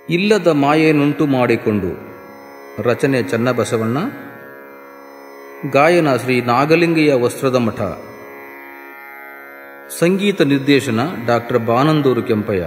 ಇಲ್ಲದ ಮಾಯೆನುಂಟು ಮಾಡಿಕೊಂಡು ರಚನೆ ಚನ್ನಬಸವಣ್ಣ ಗಾಯನ ಶ್ರೀ ನಾಗಲಿಂಗಯ್ಯ ವಸ್ತ್ರದ ಮಠ ಸಂಗೀತ ನಿರ್ದೇಶನ ಡಾಕ್ಟರ್ ಬಾನಂದೂರು ಕೆಂಪಯ್ಯ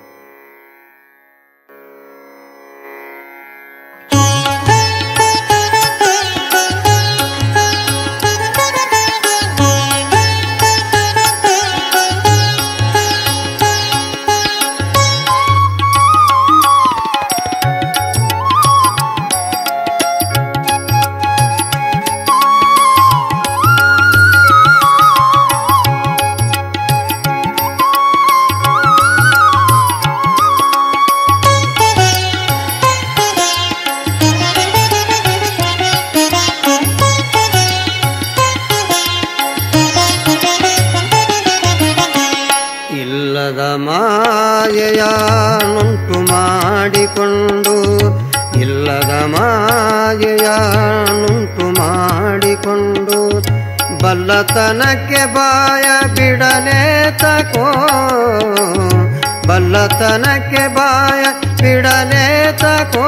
ಇಲ್ಲದ ಮಾಯೆಯ ನುಂಟು ಮಾಡಿಕೊಂಡು ಇಲ್ಲದ ಮಾಯೆಯ ನುಂಟು ಮಾಡಿಕೊಂಡು ಬಲ್ಲತನಕ್ಕೆ ಬಾಯ ಬಿಡಲೇ ತಕೋ ಬಲ್ಲತನಕ್ಕೆ ಬಾಯ ಬಿಡಲೇ ತಕೋ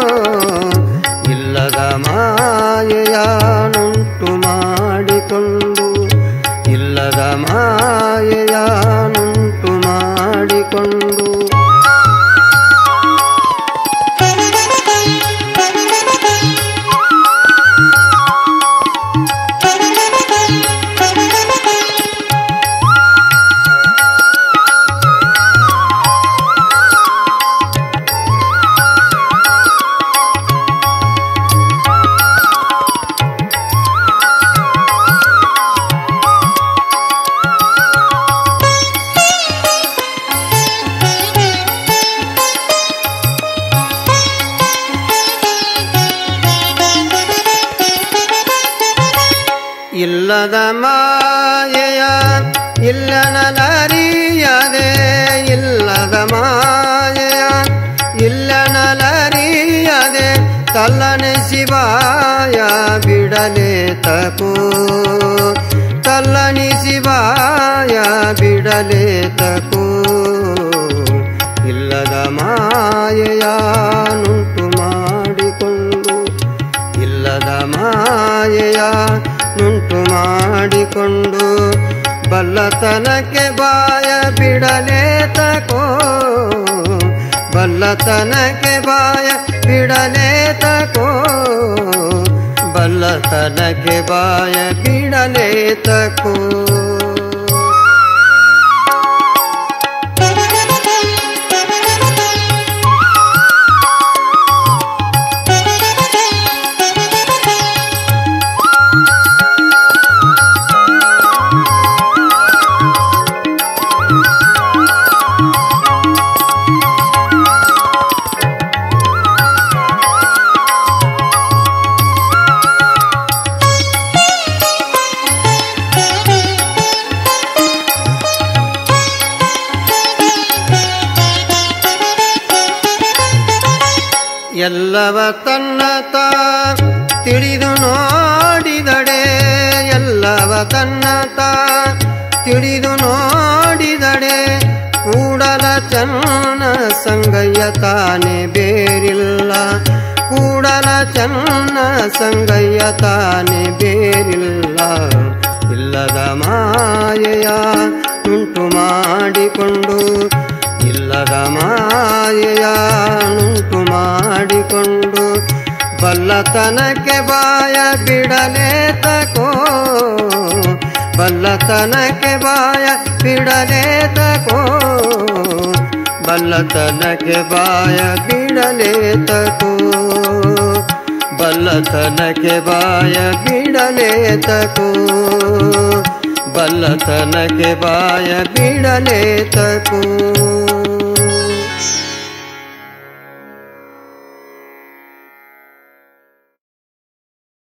ಇಲ್ಲದ ಮಾಯೆಯ ನುಂಟು ಮಾಡಿಕೊಂಡು ಇಲ್ಲದ ಮಾಯೆಯ ನುಂಟು ಮಾಡಿಕೊಂಡು ಇಲ್ಲದ ಮಾಯೆಯ ಇಲ್ಲನಲರಿಯದೆ ಇಲ್ಲದ ಮಾಯೆಯ ಇಲ್ಲನಲರಿಯದೆ ತಲ್ಲನೆ ಶಿವಾಯ ಬಿಡಲೆ ತಕೋ ತಲ್ಲನಿ ಶಿವಾಯ ಬಿಡಲೆ ತಕೋ ಇಲ್ಲದ ಮಾಯೆಯ ನುಂಟು ಮಾಡಿಕೊಂಡು ಇಲ್ಲದ ಮಾಯೆಯ ನುಂಟು ಮಾಡಿಕೊಂಡು ಬಲ್ಲತನಕ್ಕೆ ಬಾಯ ಬಿಡಲೇ ತಕೋ ಬಲ್ಲತನಕ್ಕೆ ಬಾಯ ಬಿಡಲೇ ತಕೋ ಬಲ್ಲತನಕ್ಕೆ ಬಾಯ ಬಿಡಲೇ ತಕೋ ಎಲ್ಲವ ತನ್ನ ತಾ ತಿಳಿದು ನೋಡಿದಡೆ ಎಲ್ಲವ ತನ್ನ ತಾ ತಿಳಿದು ನೋಡಿದಡೆ ಕೂಡಲ ಚನ್ನ ಸಂಗಯ್ಯ ತಾನೆ ಬೇರಿಲ್ಲ ಕೂಡಲ ಚನ್ನ ಸಂಗಯ್ಯ ತಾನೆ ಬೇರಿಲ್ಲ ಇಲ್ಲದ ಮಾಯೆಯ ಉಂಟು ಮಾಡಿಕೊಂಡು ಇಲ್ಲದ ಮಾಯೆಯ ಉಂಟು ಮಾಡಿಕೊಂಡು ಬಲ್ಲತನಕ್ಕೆ ಬಾಯ ಬಿಡಲೇ ತಕೋ ಬಲ್ಲತನಕ್ಕೆ ಬಾಯ ಬಿಡಲೇ ತಕೋ ಬಲ್ಲತನಕ್ಕೆ ಬಾಯ ಬಿಡಲೇ ತಕೋ ಬಲ್ಲತನಕ್ಕೆ ಬಾಯ ಬಿಡಲೇ ತಕೋ ಬಲ್ಲತನಕ್ಕೆ ಬಾಯ ಬಿಡಲೇ ತಕೋ